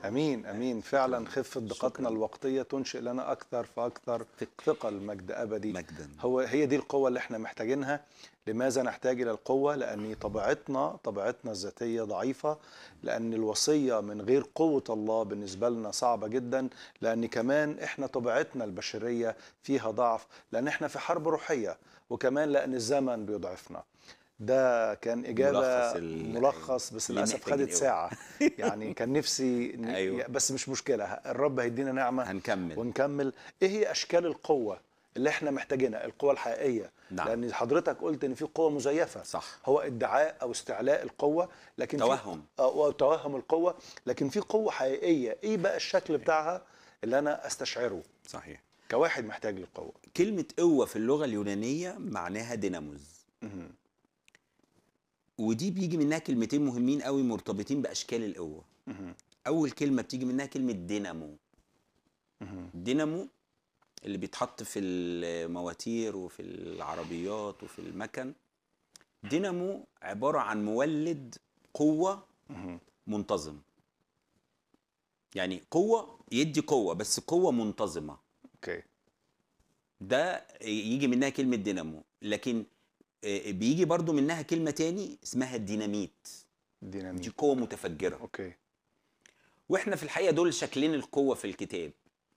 امين امين فعلا خفه دقتنا شكراً. الوقتيه تنشئ لنا اكثر فاكثر ثقل مجد ابدي مجدا هو هي دي القوة اللي احنا محتاجينها لماذا نحتاج إلى القوة؟ لأن طبيعتنا طبيعتنا الذاتية ضعيفة لأن الوصية من غير قوة الله بالنسبة لنا صعبة جدا لأن كمان احنا طبيعتنا البشرية فيها ضعف لأن احنا في حرب روحية وكمان لأن الزمن بيضعفنا ده كان إجابة ملخص ال- ملخص بس اللي للأسف محتاجين خدت قوة. ساعة يعني كان نفسي ن- أيوة. بس مش مشكلة الرب هيدينا نعمة هنكمل ونكمل ايه هي اشكال القوه اللي احنا محتاجينها القوه الحقيقيه نعم. لان حضرتك قلت ان في قوه مزيفه صح هو ادعاء او استعلاء القوه لكن في- توهم. اه أو توهم القوه لكن في قوه حقيقيه ايه بقى الشكل بتاعها اللي انا استشعره صحيح كواحد محتاج للقوه كلمة قوة في اللغة اليونانية معناها ديناموز مهم. ودي بيجي منها كلمتين مهمين قوي مرتبطين بأشكال القوة مهم. أول كلمة بتيجي منها كلمة دينامو مهم. دينامو اللي بيتحط في المواتير وفي العربيات وفي المكن دينامو عبارة عن مولد قوة مهم. منتظم يعني قوة يدي قوة بس قوة منتظمة اوكي ده يجي منها كلمة دينامو لكن آه، بيجي برضو منها كلمة تاني اسمها الديناميت دي ديناميك قوة متفجرة اوكي واحنا في الحقيقة دول شكلين القوة في الكتاب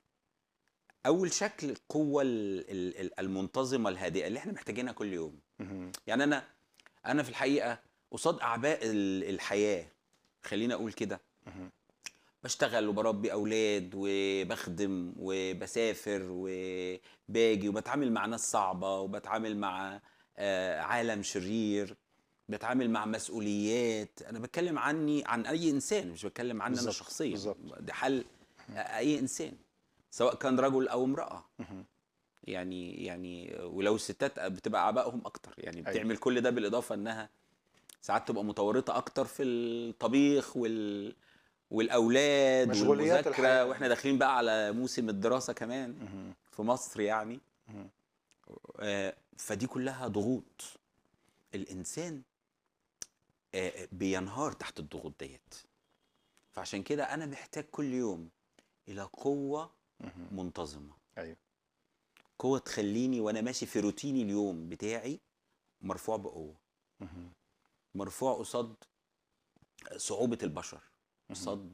أول شكل القوة ال- ال- ال- المنتظمة الهادئة اللي احنا محتاجينها كل يوم مهم. يعني أنا أنا في الحقيقة قصاد أعباء ال- الحياة خليني أقول كده مهم. بشتغل وبربي اولاد وبخدم وبسافر وباجي وبتعامل مع ناس صعبه وبتعامل مع آه، عالم شرير بتعامل مع مسؤوليات انا بتكلم عني عن اي انسان مش بتكلم عني انا بالظبط، شخصيا بالظبط. ده حل اي انسان سواء كان رجل او امراه مهم. يعني يعني ولو الستات بتبقى اعبائهم اكتر يعني أيوة. بتعمل كل ده بالاضافه انها ساعات تبقى متورطه اكتر في الطبيخ وال والاولاد مشغوليات والمذاكره الحياة. واحنا داخلين بقى على موسم الدراسه كمان مهم. في مصر يعني مهم. آه، فدي كلها ضغوط الانسان آه، بينهار تحت الضغوط ديت فعشان كده انا محتاج كل يوم الى قوه مهم. منتظمه ايوه قوه تخليني وانا ماشي في روتيني اليوم بتاعي مرفوع بقوه مهم. مرفوع قصاد صعوبه البشر قصاد